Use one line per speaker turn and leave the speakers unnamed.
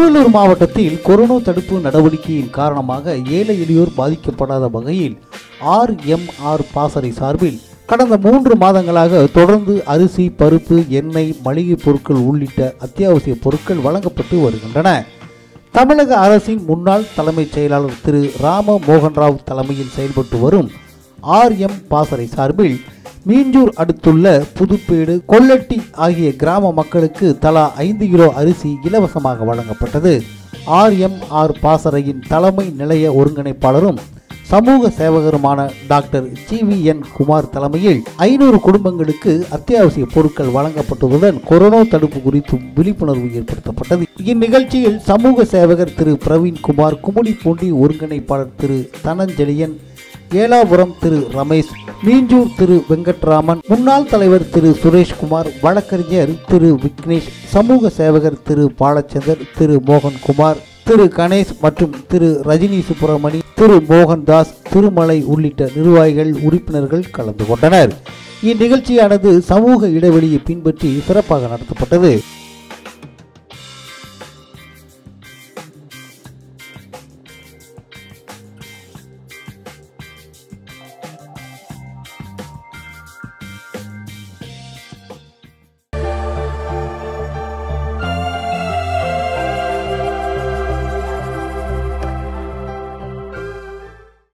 திருவள்ளூர் மாவட்டத்தில் கொரோனா தடுப்பு நடவடிக்கையின் காரணமாக ஏழை எளியோர் பாதிக்கப்படாத வகையில் ஆர்எம்ஆர் பாசறை சார்பில் கடந்த மூன்று மாதங்களாக தொடர்ந்து அரிசி பருப்பு எண்ணெய் மளிகை பொருட்கள் உள்ளிட்ட அத்தியாவசிய பொருட்கள் வழங்கப்பட்டு வருகின்றன தமிழக அரசின் முன்னாள் தலைமைச் செயலாளர் திரு ராம மோகன்ராவ் தலைமையில் செயல்பட்டு வரும் ஆர்எம் பாசறை சார்பில் மீஞ்சூர் அடுத்துள்ள புதுப்பேடு கொல்லட்டி ஆகிய கிராம மக்களுக்கு தலா ஐந்து கிலோ அரிசி இலவசமாக வழங்கப்பட்டது ஆர்எம்ஆர் பாசறையின் தலைமை நிலைய ஒருங்கிணைப்பாளரும் சமூக சேவகருமான டாக்டர் ஜிவிஎன் குமார் தலைமையில் ஐநூறு குடும்பங்களுக்கு அத்தியாவசிய பொருட்கள் வழங்கப்பட்டதுடன் கொரோனா தடுப்பு குறித்து விழிப்புணர்வு ஏற்படுத்தப்பட்டது இந்நிகழ்ச்சியில் சமூக சேவகர் திரு பிரவீன் குமார் குமுடி பூண்டி ஒருங்கிணைப்பாளர் திரு தனஞ்செழியன் ஏலாபுரம் திரு ரமேஷ் மீஞ்சூர் திரு வெங்கட்ராமன் முன்னாள் தலைவர் திரு சுரேஷ்குமார் வழக்கறிஞர் திரு விக்னேஷ் சமூக சேவகர் திரு பாலச்சந்தர் திரு மோகன்குமார் திரு கணேஷ் மற்றும் திரு ரஜினி சுப்பிரமணி திரு மோகன்தாஸ் திருமலை உள்ளிட்ட நிர்வாகிகள் உறுப்பினர்கள் கலந்து கொண்டனர் இந்நிகழ்ச்சியானது சமூக இடைவெளியை பின்பற்றி சிறப்பாக நடத்தப்பட்டது